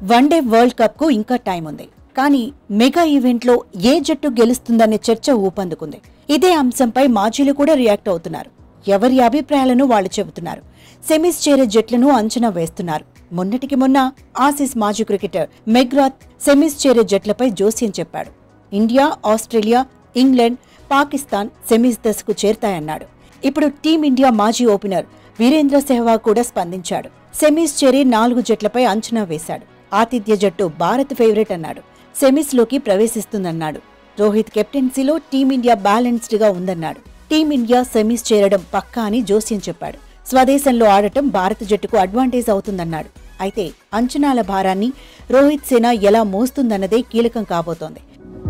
one day world cup కు ఇంకా time ఉంది కానీ మెగా ఈవెంట్లో ఏ జట్టు గెలుస్తుందనే చర్చ ఊపందుకుంది ఇదే అంశంపై మాజీలు కూడా రియాక్ట్ అవుతున్నారు ఎవరి అభిప్రాయాలను వాళ్ళు చెబుతున్నారు సెమీస్ చేరే జట్లను అంచనా వేస్తున్నారు మొన్నటికి మొన్న ఆసీస్ మాజీ క్రికెటర్ మెగ్రాత్ సెమీస్ చేరే జట్లపై జోస్యం చెప్పాడు India Australia England Pakistan semis దశకు చేరతాయన్నాడు ఇప్పుడు టీమిండియా మాజీ ఓపెనర్ వీరేంద్ర సెహ్వాగ్ కూడా స్పందించాడు సెమీస్ చేరి నాలుగు జట్లపై అంచనా వేశాడు ఆతిథ్య జట్టు భారత్ ఫేవరెట్ అన్నాడు సెమీస్ లోకి ప్రవేశిస్తుందన్నాడు రోహిత్ కెప్టెన్సీలో టీమిండియా బ్యాలెన్స్డ్ గా ఉందన్నాడు టీమిండియా సెమీస్ చేరడం పక్కా అని జోస్యం చెప్పాడు స్వదేశంలో ఆడటం భారత జట్టుకు అడ్వాంటేజ్ అవుతుందన్నాడు అయితే అంచనాల భారాన్ని రోహిత్ సేన ఎలా మోస్తుందన్నదే కీలకం కాబోతోంది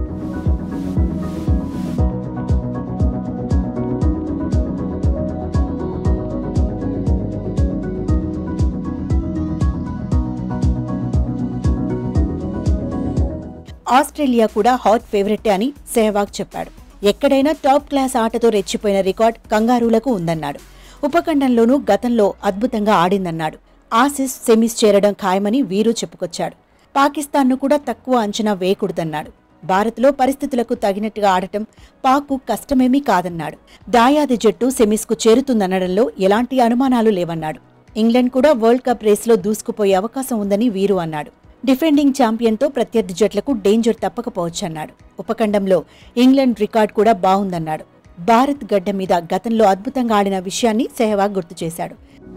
ఆస్ట్రేలియా కూడా హాట్ ఫేవరెట్టే అని సెహ్వాగ్ చెప్పాడు ఎక్కడైనా టాప్ క్లాస్ ఆటతో రెచ్చిపోయిన రికార్డ్ కంగారూలకు ఉందన్నాడు ఉపఖండంలోనూ గతంలో అద్భుతంగా ఆడిందన్నాడు ఆసిస్ సెమీస్ చేరడం ఖాయమని వీరు చెప్పుకొచ్చాడు పాకిస్తాన్ను కూడా తక్కువ అంచనా వేయకూడదన్నాడు భారత్లో పరిస్థితులకు తగినట్టుగా ఆడటం పాక్కు కష్టమేమీ కాదన్నాడు దాయాది జట్టు సెమీస్కు చేరుతుందనడంలో ఎలాంటి అనుమానాలు లేవన్నాడు ఇంగ్లాండ్ కూడా వరల్డ్ కప్ రేసులో దూసుకుపోయే అవకాశం ఉందని వీరు అన్నాడు డిఫెండింగ్ ఛాంపియన్తో ప్రత్యర్థి జట్లకు డేంజర్ తప్పకపోవచ్చన్నాడు ఉపఖండంలో ఇంగ్లాండ్ రికార్డ్ కూడా బావుందన్నాడు భారత్ గడ్డ మీద గతంలో అద్భుతంగా ఆడిన విషయాన్ని సెహ్వాగ్ గుర్తు చేశాడు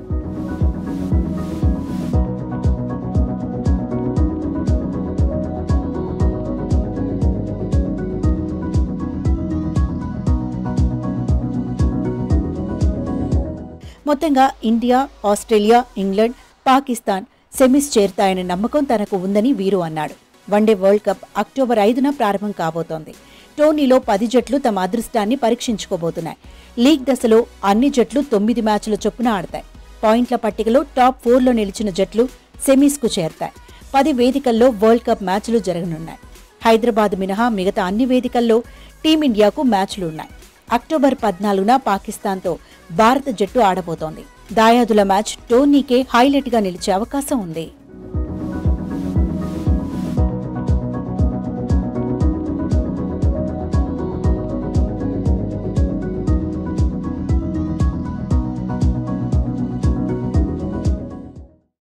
మొత్తంగా India Australia England Pakistan semis చేరుతాయనే నమ్మకం తనకు ఉందని వీరు అన్నాడు వన్డే వరల్డ్ కప్ అక్టోబర్ ఐదున ప్రారంభం కాబోతోంది టోర్నీలో పది జట్లు తమ అదృష్టాన్ని పరీక్షించుకోబోతున్నాయి లీగ్ దశలో అన్ని జట్లు తొమ్మిది మ్యాచ్ల చొప్పున ఆడతాయి పాయింట్ల పట్టికలో టాప్ ఫోర్లో నిలిచిన జట్లు సెమీస్కు చేరతాయి పది వేదికల్లో వరల్డ్ కప్ మ్యాచ్లు జరగనున్నాయి హైదరాబాద్ మినహా మిగతా అన్ని వేదికల్లో టీమిండియాకు మ్యాచ్లు ఉన్నాయి అక్టోబర్ పద్నాలుగున పాకిస్తాన్తో భారత జట్టు ఆడబోతోంది దాయాదుల మ్యాచ్ టోర్నీకే హైలైట్గా నిలిచే అవకాశం ఉంది